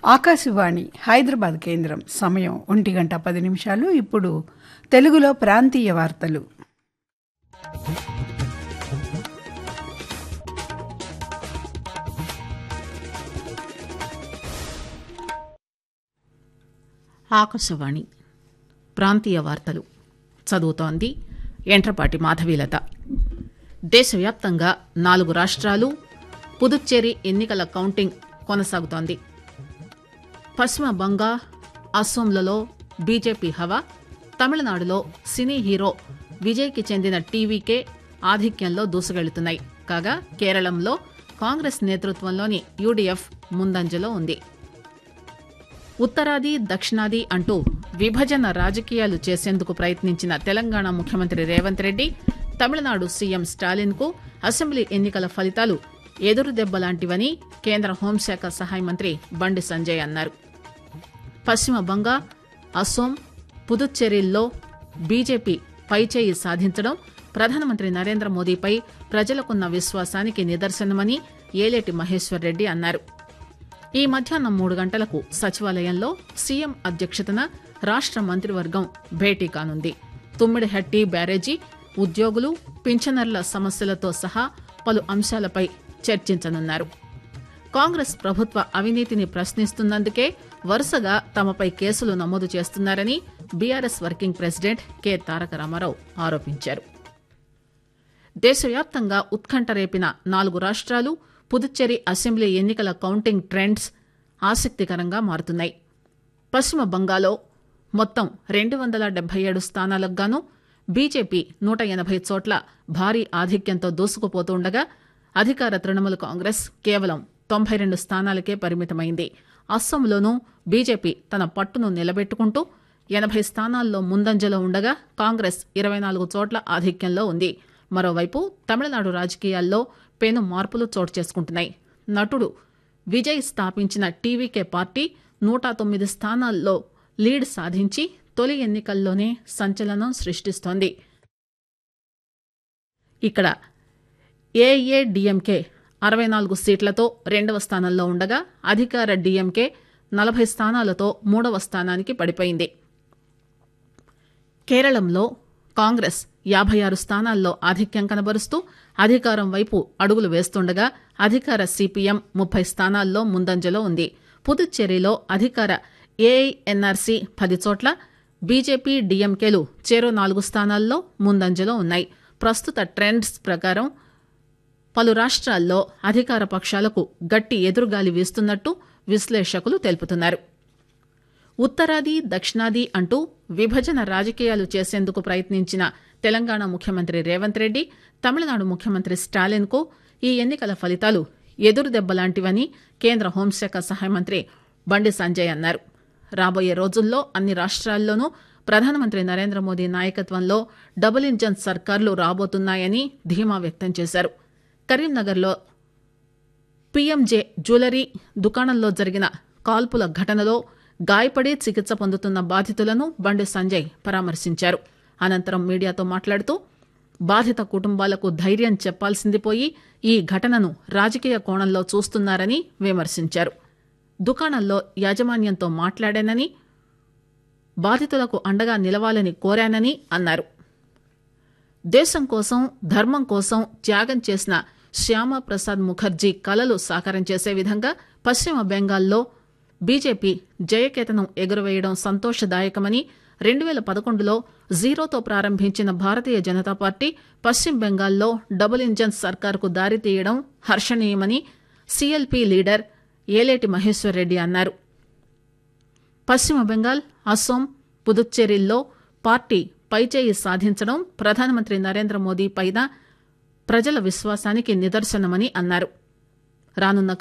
ఆకాశవాణి హైదరాబాద్ కేంద్రం సమయం ఒంటి గంట పది నిమిషాలు ఇప్పుడు తెలుగులో ప్రాంతీయ వార్తలు ఆకాశవాణి ప్రాంతీయ వార్తలు చదువుతోంది ఎంట్రపాటి మాధవీలత దేశవ్యాప్తంగా నాలుగు రాష్ట్రాలు పుదుచ్చేరి ఎన్నికల కౌంటింగ్ కొనసాగుతోంది పశ్చిమ బంగా అస్సోంలలో బీజేపీ హవా తమిళనాడులో సినీ హీరో విజయ్కి చెందిన టీవీకే ఆధిక్యంలో దూసుకెళ్తున్నాయి కాగా కేరళంలో కాంగ్రెస్ నేతృత్వంలోని యూడీఎఫ్ ముందంజలో ఉంది ఉత్తరాది దక్షిణాది అంటూ విభజన రాజకీయాలు చేసేందుకు ప్రయత్నించిన తెలంగాణ ముఖ్యమంత్రి రేవంత్ రెడ్డి తమిళనాడు సీఎం స్టాలిన్ కు అసెంబ్లీ ఎన్నికల ఫలితాలు ఎదురుదెబ్బలాంటివని కేంద్ర హోంశాఖ సహాయ మంత్రి బండి సంజయ్ అన్నారు పశ్చిమ బంగా అస్సోం పుదుచ్చేరిల్లో బీజేపీ పైచేయి సాధించడం ప్రధానమంత్రి నరేంద్ర మోదీపై ప్రజలకున్న విశ్వాసానికి నిదర్శనమని ఏలేటి మహేశ్వర్ రెడ్డి అన్నారు ఈ మధ్యాహ్నం మూడు గంటలకు సచివాలయంలో సీఎం అధ్యక్షతన రాష్ట మంత్రివర్గం భేటీ కానుంది తుమ్మిడిహట్టి బ్యారేజీ ఉద్యోగులు పింఛనర్ల సమస్యలతో సహా పలు అంశాలపై చర్చించనున్నారు కాంగ్రెస్ ప్రభుత్వ అవినీతిని ప్రశ్నిస్తున్నందుకే వరుసగా తమపై కేసులు నమోదు చేస్తున్నారని BRS working president K Taraka Rama Rao ఆరోపించారు దేశవ్యాప్తంగా ఉత్కంఠ రేపిన నాలుగు రాష్ట్రాలు పుదుచ్చేరి అసెంబ్లీ ఎన్నికల కౌంటింగ్ ట్రెండ్స్ ఆసక్తికరంగా మారుతున్నాయి పశ్చిమ బంగాలో మొత్తం రెండు వందల డెబ్బై ఏడు స్థానాలకు గాను బీజేపీ నూట ఎనభై చోట్ల భారీ ఆధిక్యంతో దూసుకుపోతుండగా అధికార తృణమూల కాంగ్రెస్ కేవలం తొంభై రెండు స్థానాలకే పరిమితమైంది అస్సాంలోనూ బీజేపీ తన పట్టును నిలబెట్టుకుంటూ ఎనభై స్థానాల్లో ముందంజలో ఉండగా కాంగ్రెస్ ఇరవై నాలుగు చోట్ల ఆధిక్యంలో ఉంది మరోవైపు తమిళనాడు రాజకీయాల్లో పెను మార్పులు చోటు చేసుకుంటున్నాయి నటుడు విజయ్ స్థాపించిన టీవీకే పార్టీ నూట తొమ్మిది స్థానాల్లో లీడ్ సాధించి తొలి ఎన్నికల్లోనే సంచలనం సృష్టిస్తోంది ఇక్కడ ఏఏడీఎంకే అరవై నాలుగు సీట్లతో రెండవ స్థానంలో ఉండగా అధికార డీఎంకే నలభై స్థానాలతో మూడవ స్థానానికి పడిపోయింది కేరళంలో కాంగ్రెస్ యాభై ఆరు స్థానాల్లో ఆధిక్యం కనబరుస్తూ అధికారం వైపు అడుగులు వేస్తుండగా అధికార సిపిఎం ముప్పై స్థానాల్లో ముందంజలో ఉంది పుదుచ్చేరిలో అధికార ఏఐఎన్ఆర్సీ పది చోట్ల బీజేపీ డీఎంకేలు చెరో నాలుగు స్థానాల్లో ముందంజలో ఉన్నాయి ప్రస్తుత ట్రెండ్స్ ప్రకారం పలు రాష్ట్రాల్లో అధికార పక్షాలకు గట్టి ఎదురుగాలి వీస్తున్నట్టు విశ్లేషకులు తెలుపుతున్నారు ఉత్తరాది దక్షిణాది అంటూ విభజన రాజకీయాలు చేసేందుకు ప్రయత్నించిన తెలంగాణ ముఖ్యమంత్రి రేవంత్ రెడ్డి తమిళనాడు ముఖ్యమంత్రి స్టాలిన్ కు ఈ ఎన్నికల ఫలితాలు ఎదురుదెబ్బలాంటివని కేంద్ర హోంశాఖ సహాయ మంత్రి బండి సంజయ్ అన్నారు రాబోయే రోజుల్లో అన్ని రాష్ట్రాల్లోనూ ప్రధానమంత్రి నరేంద్ర మోదీ నాయకత్వంలో డబుల్ ఇంజన్ సర్కార్లు రాబోతున్నాయని ధీమా వ్యక్తం చేశారు కరీంనగర్లో పీఎంజే జ్యువెలరీ దుకాణంలో జరిగిన కాల్పుల ఘటనలో గాయపడి చికిత్స పొందుతున్న బాధితులను బండి సంజయ్ పరామర్శించారు అనంతరం మీడియాతో మాట్లాడుతూ బాధిత కుటుంబాలకు ధైర్యం చెప్పాల్సింది పోయి ఈ ఘటనను రాజకీయ కోణంలో చూస్తున్నారని విమర్శించారు దుకాణంలో యాజమాన్యంతో మాట్లాడానని బాధితులకు అండగా నిలవాలని కోరానని అన్నారు దేశం కోసం ధర్మం కోసం త్యాగం చేసిన శ్యామప్రసాద్ ముఖర్జీ కలలు సాకారం చేసే విధంగా పశ్చిమ బెంగాల్లో బీజేపీ జయకేతనం ఎగురవేయడం సంతోషదాయకమని రెండు వేల పదకొండులో జీరోతో ప్రారంభించిన భారతీయ జనతా పార్టీ పశ్చిమ బెంగాల్లో డబుల్ ఇంజన్ సర్కార్కు దారితీయడం హర్షణీయమని సీఎల్పీ లీడర్ ఏలేటి మహేశ్వర్ రెడ్డి అన్నారు పశ్చిమ బెంగాల్ అస్సోం పుదుచ్చేరిల్లో పార్టీ పైచేయి సాధించడం ప్రధానమంత్రి నరేంద్ర మోదీ పైన ప్రజల విశ్వాసానికి నిదర్శనమని అన్నారు రానున్న